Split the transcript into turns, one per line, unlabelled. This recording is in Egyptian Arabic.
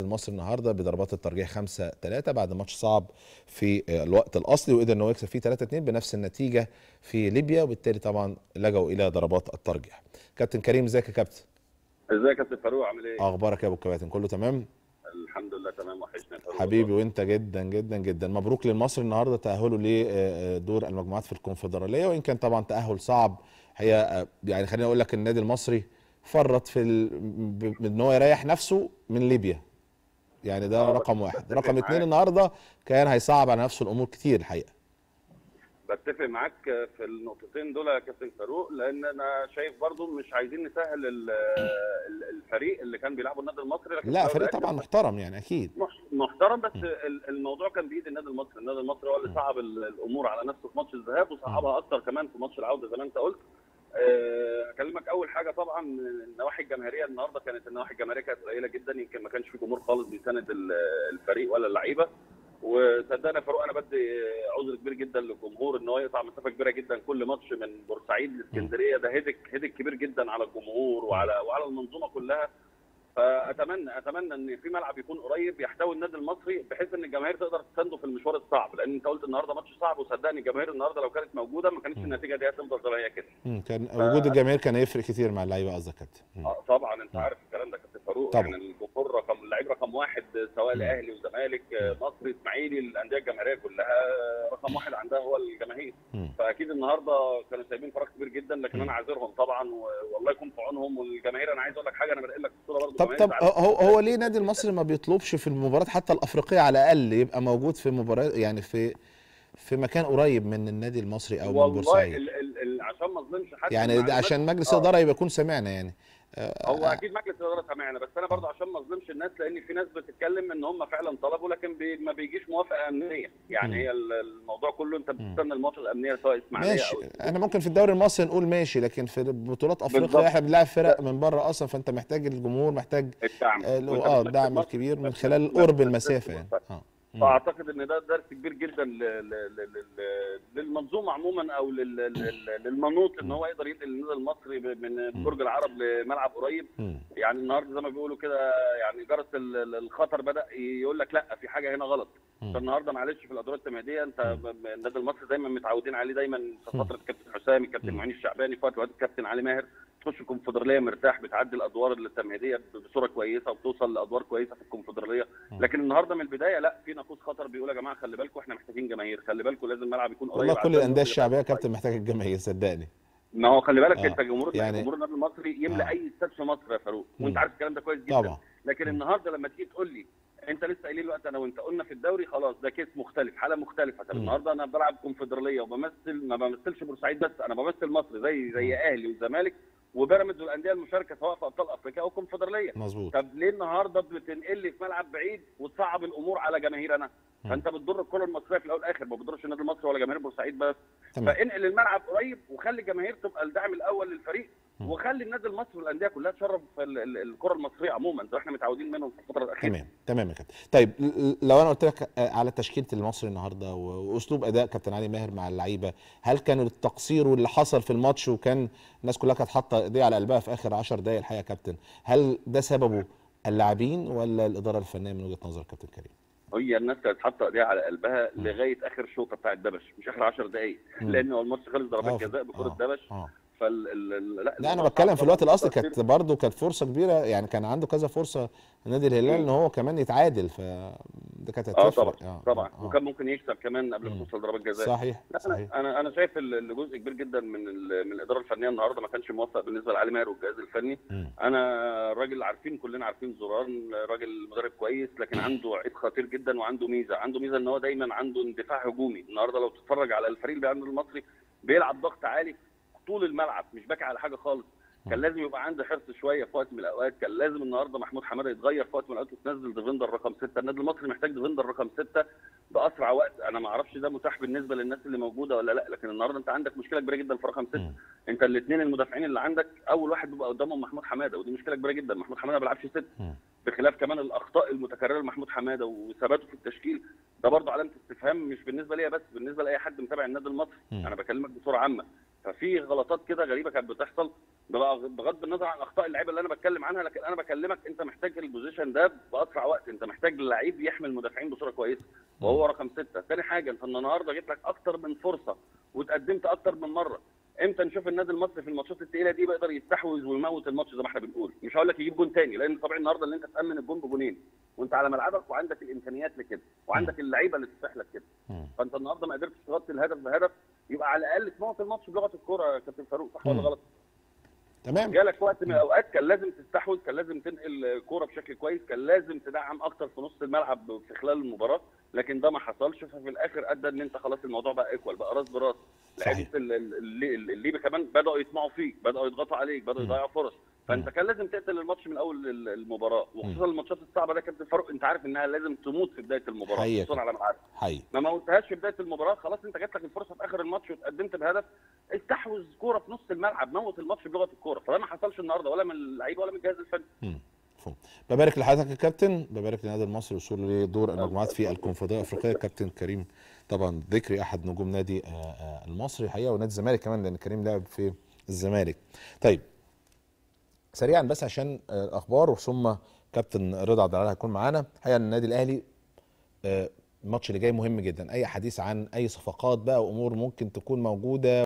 المصري النهارده بضربات الترجيح 5 3 بعد ماتش صعب في الوقت الاصلي وقدر ان هو يكسب فيه 3 2 بنفس النتيجه في ليبيا وبالتالي طبعا لجوا الى ضربات الترجيح كابتن كريم ازيك يا كابتن
ازيك يا كابتن فاروق عامل ايه
اخبارك يا ابو الكباتن كله تمام
الحمد لله تمام وحشنا يا فاروق
حبيبي وانت جدا جدا جدا مبروك للمصري النهارده تاهله لدور المجموعات في الكونفدراليه وان كان طبعا تاهل صعب هي يعني خليني اقول لك النادي المصري فرط في ال... ب- ان هو يريح نفسه من ليبيا يعني ده
آه،
رقم
بس
واحد
بتفق
رقم اتنين
معاك.
النهارده كان هيصعب على نفسه الامور كتير الحقيقه
بتفق معاك في النقطتين دول يا كابتن فاروق لان انا شايف برضو مش عايزين نسهل ال- ال- الفريق اللي كان بيلعبه النادي المصري لكن
لا
في
فريق
الأول
طبعا محترم يعني اكيد
مح- محترم بس ال- الموضوع كان بايد النادي المصري، النادي المصري هو اللي صعب ال- الامور على نفسه في ماتش الذهاب وصعبها اكتر كمان في ماتش العوده زي ما انت قلت. آه، اكلمك اول حاجه طبعا النواحي الجماهيريه النهارده كانت النواحي الجماهيريه كانت قليله جدا يمكن ما كانش في جمهور خالص بيساند ال- الفريق ولا اللعيبه وصدقني يا فاروق انا بدي عذر كبير جدا للجمهور ان هو يقطع مسافه كبيره جدا كل ماتش من بورسعيد لاسكندريه ده هدك هدك كبير جدا على الجمهور وعلى وعلى المنظومه كلها فاتمنى اتمنى ان في ملعب يكون قريب يحتوي النادي المصري بحيث ان الجماهير تقدر تسانده في المشوار الصعب لان انت قلت النهارده ماتش صعب وصدقني الجماهير النهارده لو كانت موجوده ما كانتش النتيجه دي هتفضل زي ما هي كده
مم، كان وجود الجماهير كان هيفرق كتير مع اللعيبه قصدك يا كابتن مم.
آه، طبعا انت
مم.
عارف الكلام ده كابتن فاروق
طبعا.
يعني الجمهور رقم اللعيب رقم واحد سواء
مم.
الاهلي والزمالك آه، مصري اسماعيلي الانديه الجماهيريه كلها آه، رقم واحد عندها هو الجماهير
مم.
فاكيد النهارده كانوا سايبين فراغ كبير جدا لكن
مم.
انا عاذرهم طبعا و- والله يكون في عونهم والجماهير انا عايز اقول لك حاجه انا بنقل لك الصوره برضه
طب
الجماهير
طب
زعلانة
هو هو ليه النادي المصري ما بيطلبش في المباريات حتى الافريقيه على الاقل يبقى موجود في مباراه يعني في في مكان قريب من النادي المصري او من
والله
بورسعيد
ال ال ال عشان ما اظلمش حد
يعني
المعلومات-
ده عشان مجلس
آه.
الاداره يبقى يكون سمعنا يعني آه،
هو اكيد مجلس الاداره سمعنا بس انا برضه عشان ما اظلمش الناس لان في ناس بتتكلم ان هم فعلا طلبوا لكن بي ما بيجيش موافقه امنيه يعني
مم.
هي ال- الموضوع كله انت بتستنى الموافقه الامنيه سواء اسماعيليه
ماشي
او
احنا ممكن في الدوري المصري نقول ماشي لكن في بطولات افريقيا
بالظبط.
احنا بنلعب فرق من بره اصلا فانت محتاج الجمهور محتاج
الدعم
اه
وأنت
آه،
بتمثل
الدعم
مصر،
الكبير من
بتمثل
خلال
مصر،
قرب
بتمثل
المسافه يعني
مصر.
اه مم.
فاعتقد ان ده درس كبير جدا ل- ل- ل- ل- للمنظومه عموما او لل- لل- للمنوط ان هو يقدر ينقل النادي المصري ب- من برج العرب لملعب قريب
مم.
يعني النهارده زي ما بيقولوا كده يعني جرس ال- ال- الخطر بدا يقول لك لا في حاجه هنا غلط
مم.
فالنهارده معلش في الادوار التمهيديه انت
مم.
ب- ب- النادي المصري دايما متعودين عليه دايما في
مم.
فتره الكابتن حسام الكابتن
مم.
معين الشعباني في وقت الكابتن علي ماهر تخش الكونفدراليه مرتاح بتعدي الادوار التمهيديه بصوره كويسه وبتوصل لادوار كويسه في الكونفدراليه
مم.
لكن النهارده من البدايه لا في ناقوس خطر بيقول يا جماعه خلي بالكم احنا محتاجين جماهير خلي بالكم لازم الملعب يكون قريب
والله كل
عشان
الانديه
نقدر
الشعبيه يا
نبقى
كابتن محتاج الجماهير صدقني
ما هو خلي بالك
آه.
انت جمهور
يعني-
جمهور النادي المصري يملى
آه.
اي استاد في مصر يا فاروق وانت
مم.
عارف الكلام ده كويس جدا
طبعا
لكن
مم.
النهارده لما تيجي تقول لي انت لسه قايلين الوقت انا وانت قلنا في الدوري خلاص ده كيس مختلف حاله مختلفه طب
مم.
النهارده انا بلعب كونفدراليه وبمثل ما بمثلش بورسعيد بس انا بمثل مصر زي زي اهلي والزمالك وبيراميدز والانديه المشاركه سواء في ابطال افريقيا او كونفدراليه
مظبوط
طب ليه النهارده بتنقل لي في ملعب بعيد وتصعب الامور على جماهير انا
مم.
فانت بتضر الكره المصريه في الاول والاخر ما بتضرش النادي المصري ولا جماهير بورسعيد بس
تمام
فانقل الملعب قريب وخلي الجماهير تبقى الدعم الاول للفريق
مم.
وخلي النادي المصري والانديه كلها تشرف ال- ال- الكره المصريه عموما زي ما احنا متعودين منهم في الفتره الاخيره
تمام تمام يا كابتن طيب ل- ل- لو انا قلت لك آه، على تشكيله المصري النهارده و- واسلوب اداء كابتن علي ماهر مع اللعيبه هل كان التقصير واللي حصل في الماتش وكان الناس كلها كانت حاطه ايديها على قلبها في اخر 10 دقائق الحقيقه يا كابتن هل ده سببه اللاعبين ولا الاداره الفنيه من وجهه نظر كابتن كريم
هي الناس كانت حاطه ايديها على قلبها
مم.
لغايه اخر شوطه بتاع الدبش مش اخر 10 دقائق
مم.
لان هو الماتش خلص
آه،
ضربات
في-
جزاء بكره
آه،
دبش
اه
فال ال- ال- لا
لا انا
الموضوع
بتكلم
صعب
في الوقت
طبعاً.
الاصلي كانت برضه كانت فرصه كبيره يعني كان عنده كذا فرصه نادي الهلال ان هو كمان يتعادل فده كانت
اه
هتفرق
طبعا طبعا
آه.
وكان ممكن يكسب كمان قبل
مم.
ما توصل ضربات جزاء
صحيح
لا
صحيح
انا انا انا شايف ال- الجزء كبير جدا من ال- من الاداره الفنيه النهارده ما كانش موفق بالنسبه لعلي ماهر والجهاز الفني
مم.
انا راجل عارفين كلنا عارفين زرار راجل مدرب كويس لكن عنده عيب خطير جدا وعنده ميزه عنده ميزه ان هو دايما عنده اندفاع هجومي النهارده لو تتفرج على الفريق اللي بيعمل المصري بيلعب ضغط عالي طول الملعب مش باكي على حاجه خالص كان لازم يبقى عنده حرص شويه في وقت من الاوقات كان لازم النهارده محمود حماده يتغير في وقت من الاوقات وتنزل ديفندر رقم سته النادي المصري محتاج ديفندر رقم سته باسرع وقت انا ما اعرفش ده متاح بالنسبه للناس اللي موجوده ولا لا لكن النهارده انت عندك مشكله كبيره جدا في رقم سته
مم.
انت الاثنين المدافعين اللي عندك اول واحد بيبقى قدامهم محمود حماده ودي مشكله كبيره جدا محمود حماده ما بيلعبش ست
مم.
بخلاف كمان الاخطاء المتكرره لمحمود حماده وثباته في التشكيل ده برضه علامه استفهام مش بالنسبه ليا بس بالنسبه لاي حد متابع النادي المصري
مم.
انا بكلمك بصوره عامه ففي غلطات كده غريبه كانت بتحصل بغ- بغض النظر عن اخطاء اللعيبه اللي انا بتكلم عنها لكن انا بكلمك انت محتاج البوزيشن ده باسرع وقت انت محتاج لعيب يحمل المدافعين بصوره كويسه وهو رقم سته ثاني حاجه انت النهارده جيت لك اكتر من فرصه وتقدمت اكتر من مره امتى نشوف النادي المصري في الماتشات الثقيله دي بيقدر يستحوذ ويموت الماتش زي ما احنا بنقول مش هقول لك يجيب جون تاني لان طبيعي النهارده اللي انت تامن الجون بجونين وانت على ملعبك وعندك الامكانيات لكده وعندك اللعيبه اللي تسمح لك كده
مم.
فانت النهارده ما قدرتش تغطي الهدف بهدف يبقى على الاقل تموت الماتش بلغه الكوره يا كابتن فاروق صح ولا
مم.
غلط؟
تمام
جالك وقت من الاوقات كان لازم تستحوذ كان لازم تنقل كوره بشكل كويس كان لازم تدعم اكتر في نص الملعب في خلال المباراه لكن ده ما حصلش ففي الاخر ادى ان انت خلاص الموضوع بقى ايكوال بقى راس براس
صحيح.
لعيبه ال- ال- اللي- الليبي كمان بداوا يطمعوا فيك بداوا يضغطوا عليك بداوا
مم.
يضيعوا فرص فانت
مم.
كان لازم تقتل الماتش من اول ال- المباراه وخصوصا الماتشات الصعبه ده كابتن فاروق انت عارف انها لازم تموت في بدايه المباراه
حقيقة.
خصوصا على ملعبك
حقيقي
ما موتهاش في بدايه المباراه خلاص انت جات لك الفرصه في اخر الماتش وتقدمت بهدف استحوذ كوره في نص الملعب موت الماتش بلغه الكوره فده ما حصلش النهارده ولا من اللعيبه ولا من الجهاز الفني
مم. مفهوم ببارك لحضرتك يا كابتن ببارك للنادي المصري وصوله لدور المجموعات في الكونفدراليه الافريقيه كابتن كريم طبعا ذكري احد نجوم نادي آه، آه، المصري الحقيقه ونادي الزمالك كمان لان كريم لعب في الزمالك طيب سريعا بس عشان آه، الاخبار ثم كابتن رضا عبد العال هيكون معانا الحقيقه إن النادي الاهلي آه، الماتش اللي جاي مهم جدا اي حديث عن اي صفقات بقى وامور ممكن تكون موجوده